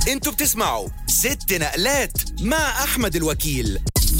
انتوا بتسمعوا ست نقلات مع احمد الوكيل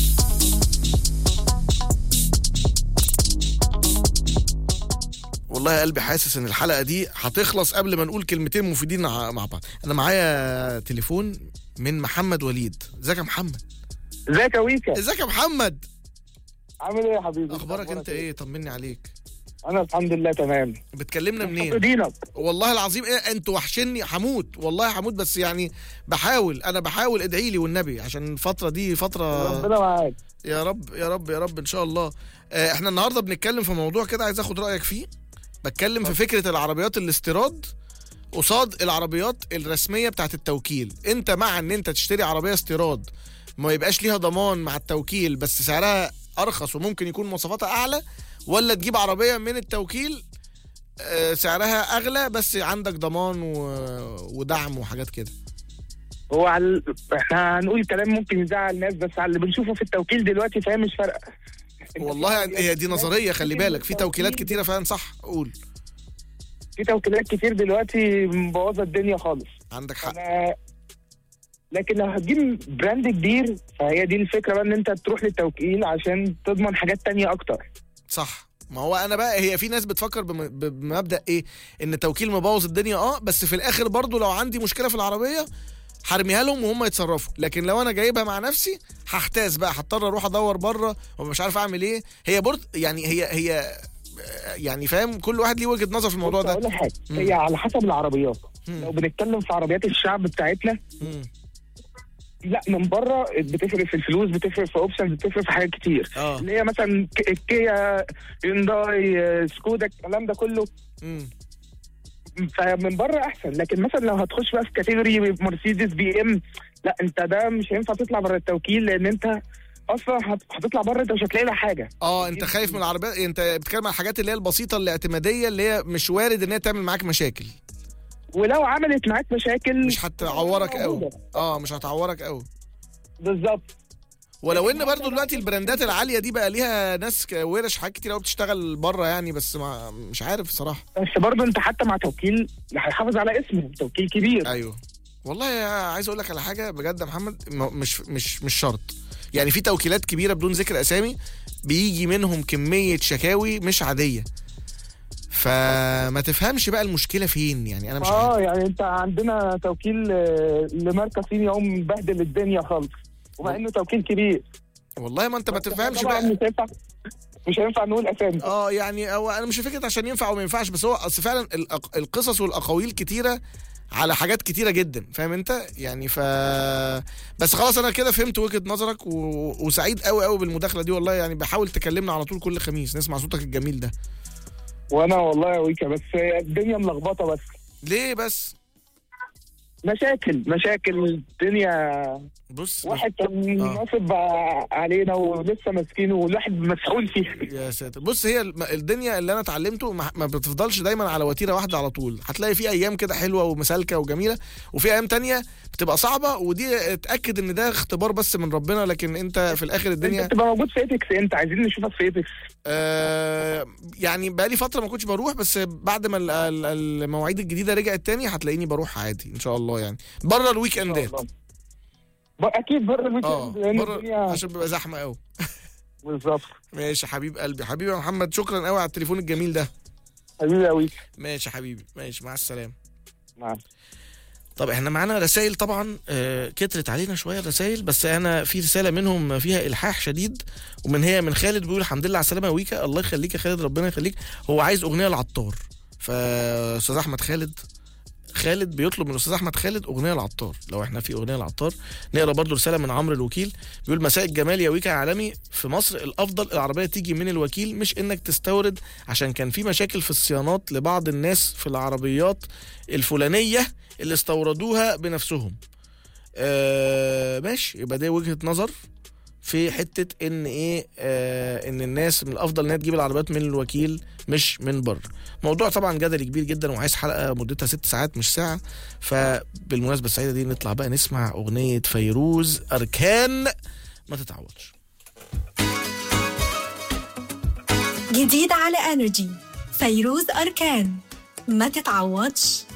والله يا قلبي حاسس ان الحلقه دي هتخلص قبل ما نقول كلمتين مفيدين ع- مع بعض انا معايا تليفون من محمد وليد ازيك يا محمد ازيك يا ويكا ازيك يا محمد عامل ايه يا حبيبي اخبارك انت ايه طمني عليك انا الحمد لله تمام بتكلمنا منين دينك والله العظيم ايه انتوا وحشني هموت والله هموت بس يعني بحاول انا بحاول ادعي لي والنبي عشان الفتره دي فتره ربنا معاك يا رب يا رب يا رب ان شاء الله آه، احنا النهارده بنتكلم في موضوع كده عايز اخد رايك فيه بتكلم في فكره العربيات الاستيراد قصاد العربيات الرسميه بتاعت التوكيل انت مع ان انت تشتري عربيه استيراد ما يبقاش ليها ضمان مع التوكيل بس سعرها ارخص وممكن يكون مواصفاتها اعلى ولا تجيب عربيه من التوكيل آه، سعرها اغلى بس عندك ضمان و... ودعم وحاجات كده هو على احنا هنقول كلام ممكن يزعل الناس بس على اللي بنشوفه في التوكيل دلوقتي فاهم مش فارقه والله يعني هي دي نظريه خلي بالك في توكيلات كتيره فعلا صح قول في توكيلات كتير دلوقتي مبوظه الدنيا خالص عندك حق انا لكن لو هتجيب براند كبير فهي دي الفكره بقى ان انت تروح للتوكيل عشان تضمن حاجات تانية اكتر صح ما هو انا بقى هي في ناس بتفكر بم- ب- بمبدا ايه ان التوكيل مبوظ الدنيا اه بس في الاخر برضو لو عندي مشكله في العربيه هرميها لهم وهم يتصرفوا لكن لو انا جايبها مع نفسي هحتاس بقى هضطر اروح ادور بره ومش عارف اعمل ايه هي برض يعني هي هي يعني فاهم كل واحد ليه وجهه نظر في الموضوع بص ده اقول لك حاجه مم. هي على حسب العربيات مم. لو بنتكلم في عربيات الشعب بتاعتنا مم. لا من بره بتفرق في الفلوس بتفرق في اوبشنز بتفرق في حاجات كتير اه اللي هي مثلا ك- الكيا يونداي آه، سكودا الكلام ده كله مم. فمن بره احسن لكن مثلا لو هتخش بقى في كاتيجوري مرسيدس بي ام لا انت ده مش هينفع تطلع بره التوكيل لان انت اصلا هت- هتطلع بره انت مش هتلاقي لها حاجه اه انت خايف من العربيات انت بتتكلم عن الحاجات اللي هي البسيطه الاعتماديه اللي هي مش وارد ان هي تعمل معاك مشاكل ولو عملت معاك مشاكل مش هتعورك قوي موجودة. اه مش هتعورك قوي بالظبط ولو ان برضو دلوقتي البراندات العاليه دي بقى ليها ناس ك- ورش حاجات كتير قوي بتشتغل بره يعني بس ما مش عارف صراحه بس برضه انت حتى مع توكيل هيحافظ على اسمه توكيل كبير ايوه والله يا عايز اقول لك على حاجه بجد يا محمد م- مش مش مش شرط يعني في توكيلات كبيره بدون ذكر اسامي بيجي منهم كميه شكاوي مش عاديه فما تفهمش بقى المشكله فين يعني انا مش عارف اه يعني انت عندنا توكيل آه، لماركه صيني يقوم مبهدل الدنيا خالص ومع انه توكيل كبير والله ما انت ما تفهمش طبعا بقى مش هينفع مش هينفع نقول اسامي اه يعني هو انا مش فكره عشان ينفع او ما ينفعش بس هو اصل فعلا الأق- القصص والاقاويل كتيره على حاجات كتيره جدا فاهم انت يعني ف بس خلاص انا كده فهمت وجهه نظرك و... وسعيد قوي قوي بالمداخله دي والله يعني بحاول تكلمنا على طول كل خميس نسمع صوتك الجميل ده وانا والله يا ويكا بس الدنيا ملخبطه بس ليه بس مشاكل مشاكل الدنيا بص واحد كان ناصب علينا ولسه ماسكينه والواحد مسؤول فيه يا ساتر بص هي الم- الدنيا اللي انا اتعلمته ما ما بتفضلش دايما على وتيره واحده على طول هتلاقي في ايام كده حلوه ومسالكه وجميله وفي ايام تانية بتبقى صعبه ودي اتاكد ان ده اختبار بس من ربنا لكن انت في الاخر الدنيا انت تبقى موجود في ايتكس انت عايزين نشوفك في ايتكس آه يعني بقالي فتره ما كنتش بروح بس بعد ما ال- ال- المواعيد الجديده رجعت تاني هتلاقيني بروح عادي ان شاء الله يعني بره الويك اندات اكيد بره اه الويكند لان بره الدنيا عشان بيبقى زحمه قوي بالظبط ماشي يا حبيب قلبي حبيبي يا محمد شكرا قوي على التليفون الجميل ده حبيبي يا ويكا ماشي يا حبيبي ماشي مع السلامه مع طب احنا معانا رسائل طبعا آه، كترت علينا شويه الرسائل بس انا في رساله منهم فيها الحاح شديد ومن هي من خالد بيقول الحمد لله على السلامه يا ويكا الله يخليك يا خالد ربنا يخليك هو عايز اغنيه العطار فاستاذ احمد خالد خالد بيطلب من الاستاذ احمد خالد اغنيه العطار لو احنا في اغنيه العطار نقرا برضو رساله من عمرو الوكيل بيقول مساء الجمال يا ويكا عالمي في مصر الافضل العربيه تيجي من الوكيل مش انك تستورد عشان كان في مشاكل في الصيانات لبعض الناس في العربيات الفلانيه اللي استوردوها بنفسهم آه ماشي يبقى دي وجهه نظر في حته ان ايه آه ان الناس من الافضل انها تجيب العربيات من الوكيل مش من بره موضوع طبعا جدلي كبير جدا وعايز حلقه مدتها ست ساعات مش ساعه فبالمناسبه السعيده دي نطلع بقى نسمع اغنيه فيروز اركان ما تتعوضش جديد على انرجي فيروز اركان ما تتعوضش